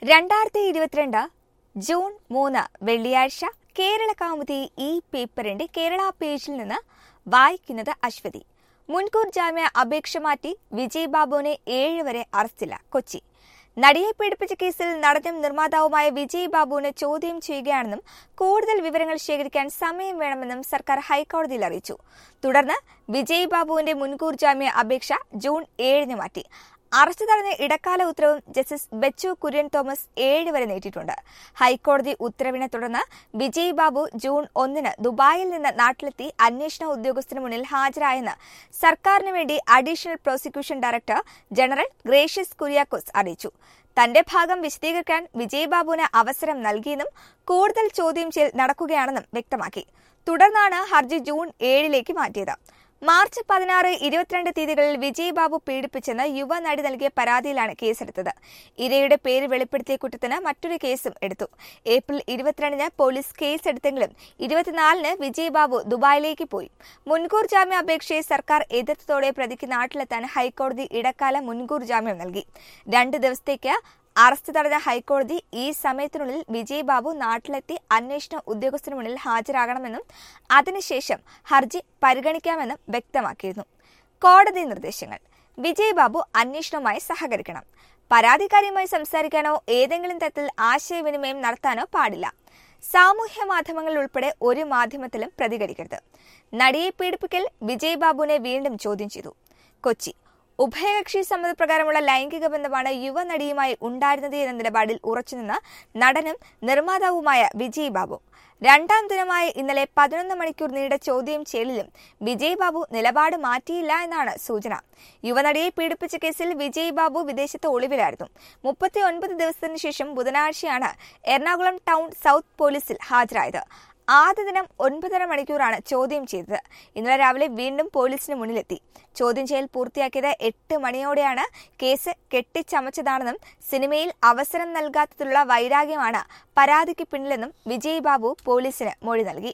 രണ്ടായിരത്തി ഇരുപത്തിരണ്ട് ജൂൺ മൂന്ന് വെള്ളിയാഴ്ച കേരള കൗമുദി ഈ പേപ്പറിന്റെ കേരള പേജിൽ നിന്ന് വായിക്കുന്നത് അശ്വതി മുൻകൂർ ജാമ്യ അപേക്ഷ മാറ്റി വിജയ് ബാബുവിനെ ഏഴ് വരെ അറസ്റ്റില്ല കൊച്ചി നടിയെ പീഡിപ്പിച്ച കേസിൽ നടനും നിർമ്മാതാവുമായ വിജയ് ബാബുവിനെ ചോദ്യം ചെയ്യുകയാണെന്നും കൂടുതൽ വിവരങ്ങൾ ശേഖരിക്കാൻ സമയം വേണമെന്നും സർക്കാർ ഹൈക്കോടതിയിൽ അറിയിച്ചു തുടർന്ന് വിജയ് ബാബുവിന്റെ മുൻകൂർ ജാമ്യ അപേക്ഷ ജൂൺ ഏഴിന് മാറ്റി അറസ്റ്റ് തടഞ്ഞ ഇടക്കാല ഉത്തരവും ജസ്റ്റിസ് ബെച്ചു കുര്യൻ തോമസ് ഏഴ് വരെ നീട്ടിയിട്ടുണ്ട് ഹൈക്കോടതി ഉത്തരവിനെ തുടർന്ന് വിജയ് ബാബു ജൂൺ ഒന്നിന് ദുബായിൽ നിന്ന് നാട്ടിലെത്തി അന്വേഷണ ഉദ്യോഗസ്ഥന് മുന്നിൽ ഹാജരായെന്ന് സർക്കാരിന് വേണ്ടി additional prosecution director general Grashious Kuriakose അറിയിച്ചു തന്റെ ഭാഗം വിശദീകരിക്കാൻ വിജയ് ബാബുവിന് അവസരം നൽകിയെന്നും കൂടുതൽ ചോദ്യം ചെയ്യൽ നടക്കുകയാണെന്നും വ്യക്തമാക്കി തുടർന്നാണ് ഹർജി ജൂൺ ഏഴിലേക്ക് മാറ്റിയത് മാർച്ച് പതിനാറ് ഇരുപത്തിരണ്ട് തീയതികളിൽ വിജയ് ബാബു പീഡിപ്പിച്ചെന്ന് യുവ നടി നൽകിയ പരാതിയിലാണ് കേസെടുത്തത് ഇരയുടെ പേര് വെളിപ്പെടുത്തിയ കുറ്റത്തിന് മറ്റൊരു കേസും എടുത്തു ഏപ്രിൽ ഇരുപത്തിരണ്ടിന് പോലീസ് കേസെടുത്തെങ്കിലും ഇരുപത്തിനാലിന് വിജയ് ബാബു ദുബായിലേക്ക് പോയി മുൻകൂർ ജാമ്യ അപേക്ഷയെ സർക്കാർ എതിർത്തതോടെ പ്രതിക്ക് നാട്ടിലെത്താൻ ഹൈക്കോടതി ഇടക്കാല മുൻകൂർ ജാമ്യം നൽകി രണ്ട് ദിവസത്തേക്ക് അറസ്റ്റ് തടഞ്ഞ ഹൈക്കോടതി ഈ സമയത്തിനുള്ളിൽ വിജയ് ബാബു നാട്ടിലെത്തി അന്വേഷണ ഉദ്യോഗസ്ഥന് മുന്നിൽ ഹാജരാകണമെന്നും അതിനുശേഷം ഹർജി പരിഗണിക്കാമെന്നും വ്യക്തമാക്കിയിരുന്നു കോടതി നിർദ്ദേശങ്ങൾ വിജയ് ബാബു അന്വേഷണവുമായി സഹകരിക്കണം പരാതിക്കാരിയുമായി സംസാരിക്കാനോ ഏതെങ്കിലും തരത്തിൽ ആശയവിനിമയം നടത്താനോ പാടില്ല സാമൂഹ്യ മാധ്യമങ്ങളിൽ ഉൾപ്പെടെ ഒരു മാധ്യമത്തിലും പ്രതികരിക്കരുത് നടിയെ പീഡിപ്പിക്കൽ വിജയ് ബാബുവിനെ വീണ്ടും ചോദ്യം ചെയ്തു കൊച്ചി ഉഭയകക്ഷി സമ്മതപ്രകാരമുള്ള ലൈംഗിക ബന്ധമാണ് യുവനടിയുമായി ഉണ്ടായിരുന്നത് എന്ന നിലപാടിൽ ഉറച്ചുനിന്ന നടനും നിർമ്മാതാവുമായ വിജയ് ബാബു രണ്ടാം ദിനമായ ഇന്നലെ പതിനൊന്ന് മണിക്കൂർ നീണ്ട ചോദ്യം ചെയ്യലിലും വിജയ് ബാബു നിലപാട് മാറ്റിയില്ല എന്നാണ് സൂചന യുവനടിയെ പീഡിപ്പിച്ച കേസിൽ വിജയ് ബാബു വിദേശത്ത് ഒളിവിലായിരുന്നു മുപ്പത്തി ഒൻപത് ദിവസത്തിന് ശേഷം ബുധനാഴ്ചയാണ് എറണാകുളം ടൗൺ സൗത്ത് പോലീസിൽ ഹാജരായത് ആദ്യ ദിനം ഒൻപതര മണിക്കൂറാണ് ചോദ്യം ചെയ്തത് ഇന്നലെ രാവിലെ വീണ്ടും പോലീസിന് മുന്നിലെത്തി ചോദ്യം ചെയ്യൽ പൂർത്തിയാക്കിയത് എട്ട് മണിയോടെയാണ് കേസ് കെട്ടിച്ചമച്ചതാണെന്നും സിനിമയിൽ അവസരം നൽകാത്തതിലുള്ള വൈരാഗ്യമാണ് പരാതിക്ക് പിന്നിലെന്നും വിജയ് ബാബു പോലീസിന് മൊഴി നൽകി